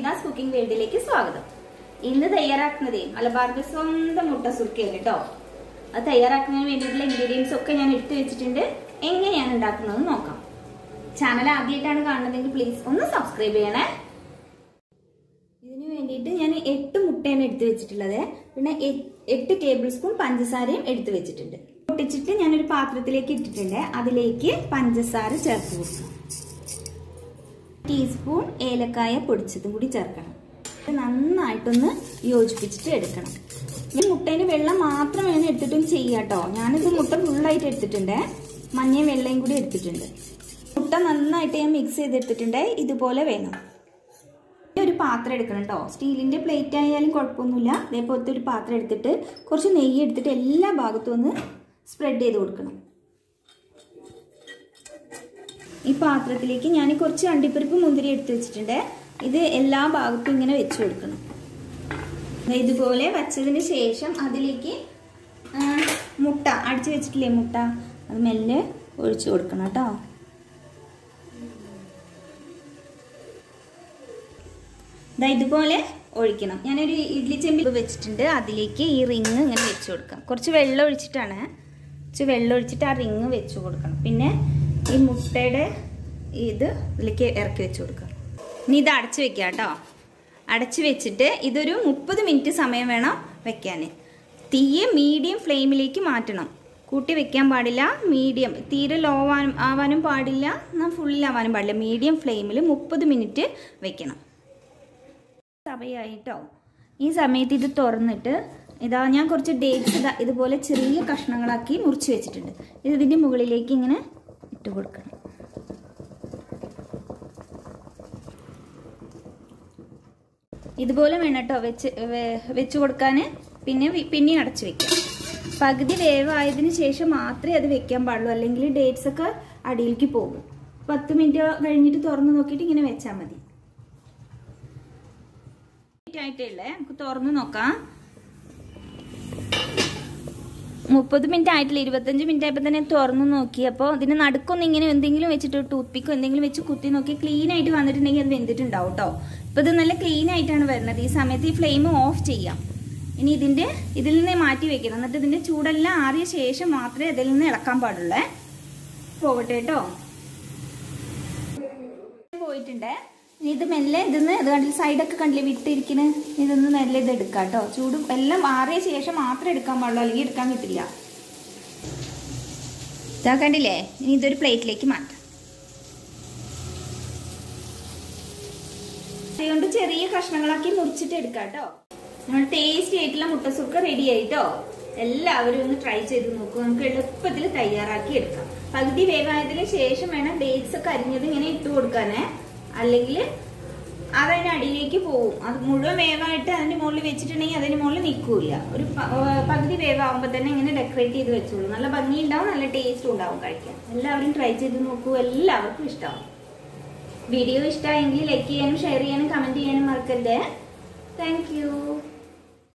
മീനാസ് cooking വേൾഡിലേക്ക് സ്വാഗതം ഇന്ന് തയ്യാറാക്കുന്നത് മലബാറിന്റെ സ്വന്തം മുട്ട സുർക്കയാണ് കേട്ടോ അത് തയ്യാറാക്കുന്നതിന് വേണ്ടിയിട്ടുള്ള ഇൻഗ്രീഡിയൻസ് ഒക്കെ ഞാൻ എടുത്തു വെച്ചിട്ടുണ്ട് എങ്ങനെയാണ് ഉണ്ടാക്കുന്നത് നോക്കാം ചാനൽ ആദ്യമായിട്ടാണ് കാണുന്നതെങ്കിൽ പ്ലീസ് ഒന്ന് സബ്സ്ക്രൈബ് ചെയ്യണേ ഇതിന് വേണ്ടിയിട്ട് ഞാൻ എട്ട് മുട്ടയാണ് എടുത്തു വെച്ചിട്ടുള്ളത് പിന്നെ എ- എട്ട് ടേബിൾ സ്പൂൺ പഞ്ചസാരയും എടുത്തു വെച്ചിട്ടുണ്ട് പൊട്ടിച്ചിട്ട് ഞാനൊരു പാത്രത്തിലേക്ക് ഇട്ടിട്ടുണ്ട് അതിലേക്ക് പഞ്ചസാര ചേർത്ത് കൊടുക്കാം ടീസ്പൂൺ ഏലക്കായ പൊടിച്ചതും കൂടി ചേർക്കണം ഇത് നന്നായിട്ടൊന്ന് യോജിപ്പിച്ചിട്ട് എടുക്കണം ഈ മുട്ടേന് വെള്ളം മാത്രം വേണം എടുത്തിട്ടും ചെയ്യാട്ടോ ഞാനിത് മുട്ട ഫുള്ളായിട്ട് എടുത്തിട്ടുണ്ട് മഞ്ഞയും വെള്ളയും കൂടി എടുത്തിട്ടുണ്ട് മുട്ട നന്നായിട്ട് ഞാൻ മിക്സ് ചെയ്തെടുത്തിട്ടുണ്ട് ഇതുപോലെ വേണം ഇനി ഒരു പാത്രം എടുക്കണം കേട്ടോ സ്റ്റീലിന്റെ പ്ലേറ്റ് ആയാലും കുഴപ്പമൊന്നുമില്ല അതേപോലത്തെ ഒരു പാത്രം എടുത്തിട്ട് കുറച്ച് നെയ്യ് എടുത്തിട്ട് എല്ലാ ഭാഗത്തും ഒന്ന് സ്പ്രെഡ് ചെയ്ത് കൊടുക്കണം ഈ പാത്രത്തിലേക്ക് ഞാൻ കുറച്ച് അണ്ടിപ്പരിപ്പ് മുന്തിരി എടുത്ത് വെച്ചിട്ടുണ്ട് ഇത് എല്ലാ ഭാഗത്തും ഇങ്ങനെ വെച്ച് കൊടുക്കണം ദേ ഇതുപോലെ വച്ചതിന് ശേഷം അതിലേക്ക് ആ, മുട്ട അടിച്ചു വെച്ചിട്ടില്ലേ മുട്ട അത് മെല്ലെ ഒഴിച്ചു കൊടുക്കണം കേട്ടോ ദാ ഇതുപോലെ ഒഴിക്കണം ഞാനൊരു ഇഡ്ലി ചെമ്പിൽ വെച്ചിട്ടുണ്ട് അതിലേക്ക് ഈ റിങ് ഇങ്ങനെ വെച്ച് കൊടുക്കാം കുറച്ച് വെള്ളം ഒഴിച്ചിട്ടാണ് കുറച്ച് വെള്ളം ഒഴിച്ചിട്ട് ആ റിങ് വെച്ച് കൊടുക്കണം പിന്നെ ഈ മുട്ടയുടെ ഇത് ഇതിലേക്ക് ഇറക്കി വെച്ച് കൊടുക്കാം ഇനി ഇത് അടച്ച് വെക്കാം കേട്ടോ അടച്ച് വെച്ചിട്ട് ഇതൊരു മുപ്പത് മിനിറ്റ് സമയം വേണം വെക്കാൻ തീയെ മീഡിയം ഫ്ലെയിമിലേക്ക് മാറ്റണം കൂട്ടി വെക്കാൻ പാടില്ല മീഡിയം തീരെ ലോ ആവാനും ആവാനും പാടില്ല എന്നാൽ ഫുള്ളാവാനും പാടില്ല മീഡിയം ഫ്ലെയിമിൽ മുപ്പത് മിനിറ്റ് വെക്കണം സമയമായിട്ടോ ഈ സമയത്ത് ഇത് തുറന്നിട്ട് ഇതാ ഞാൻ കുറച്ച് ഡേറ്റ്സ് ഇതാ ഇതുപോലെ ചെറിയ കഷ്ണങ്ങളാക്കി മുറിച്ച് വെച്ചിട്ടുണ്ട് ഇത് ഇതിൻ്റെ മുകളിലേക്ക് ഇങ്ങനെ ഇട്ട് കൊടുക്കണം ഇതുപോലെ വേണം കേട്ടോ വെച്ച് വെ- വെച്ച് കൊടുക്കാൻ പിന്നെ വി- പിന്നെയും അടച്ചു വെക്കാം പകുതി വേവായതിനു ശേഷം മാത്രമേ അത് വെക്കാൻ പാടുള്ളൂ അല്ലെങ്കിൽ ഡേറ്റ്സ് ഒക്കെ അടിയിലേക്ക് പോകും പത്ത് മിനിറ്റ് കഴിഞ്ഞിട്ട് തുറന്ന് നോക്കിയിട്ട് ഇങ്ങനെ വെച്ചാൽ മതി ആയിട്ടേ ഉള്ളേ നമുക്ക് തുറന്ന് നോക്കാം മുപ്പത് മിനിറ്റ് ആയിട്ടില്ല ഇരുപത്തഞ്ച് മിനിറ്റ് ആയപ്പോൾ തന്നെ തുറന്ന് നോക്കി അപ്പോൾ ഇതിന് നടുക്കൊന്ന് ഇങ്ങനെ എന്തെങ്കിലും വെച്ചിട്ട് ടൂത്ത് പിക്കോ എന്തെങ്കിലും വെച്ച് കുത്തി നോക്കി ക്ലീൻ ആയിട്ട് വന്നിട്ടുണ്ടെങ്കിൽ അത് വെന്തിട്ടുണ്ടാവും കേട്ടോ ഇപ്പൊ ഇത് നല്ല ക്ലീൻ ആയിട്ടാണ് വരുന്നത് ഈ സമയത്ത് ഈ ഫ്ലെയിം ഓഫ് ചെയ്യാം ഇനി ഇതിന്റെ ഇതിൽ നിന്ന് മാറ്റി വെക്കണം എന്നിട്ട് ഇതിന്റെ ചൂടെല്ലാം ആറിയ ശേഷം മാത്രമേ ഇതിൽ നിന്ന് ഇളക്കാൻ പാടുള്ളേ പോകട്ടെ കേട്ടോ പോയിട്ടുണ്ട് ഇനി ഇത് മെല്ലെ ഇതിന്ന് ഇത് കണ്ടില്ല സൈഡൊക്കെ കണ്ടില്ലേ വിട്ടിരിക്കണ് ഇതൊന്ന് മെല്ലെ ഇത് എടുക്കാം കേട്ടോ ചൂട് എല്ലാം മാറിയ ശേഷം മാത്രമേ എടുക്കാൻ പാടുള്ളൂ അല്ലെങ്കിൽ എടുക്കാൻ കിട്ടില്ല ഇതാ കണ്ടില്ലേ ഇനി ഇതൊരു പ്ലേറ്റിലേക്ക് മാറ്റാം അതുകൊണ്ട് ചെറിയ കഷ്ണങ്ങളാക്കി മുറിച്ചിട്ട് എടുക്കാം കേട്ടോ നമ്മൾ ടേസ്റ്റി ആയിട്ടുള്ള മുട്ടസുക്ക റെഡി ആയിട്ടോ എല്ലാവരും ഒന്ന് ട്രൈ ചെയ്ത് നോക്കൂ നമുക്ക് എളുപ്പത്തിൽ തയ്യാറാക്കി എടുക്കാം പകുതി വേവായതിന് ശേഷം വേണം ഡേറ്റ്സ് ഒക്കെ അരിഞ്ഞത് ഇങ്ങനെ ഇട്ട് കൊടുക്കാനേ അല്ലെങ്കിൽ അതതിന് അടിയിലേക്ക് പോകും അത് മുഴുവൻ വേവായിട്ട് അതിന്റെ മുകളിൽ വെച്ചിട്ടുണ്ടെങ്കിൽ അതിന് മുകളിൽ നിൽക്കൂല ഒരു പ- ഏർ പകുതി വേവാകുമ്പോൾ തന്നെ ഇങ്ങനെ ഡെക്കറേറ്റ് ചെയ്ത് വെച്ചോളൂ നല്ല ഭംഗി ഉണ്ടാവും നല്ല ടേസ്റ്റും ഉണ്ടാവും കഴിക്കാൻ എല്ലാവരും ട്രൈ ചെയ്ത് നോക്കൂ എല്ലാവർക്കും ഇഷ്ടമാവും വീഡിയോ ഇഷ്ടമായെങ്കിൽ ലൈക്ക് ചെയ്യാനും ഷെയർ ചെയ്യാനും കമന്റ് ചെയ്യാനും മറക്കരുത് താങ്ക് യു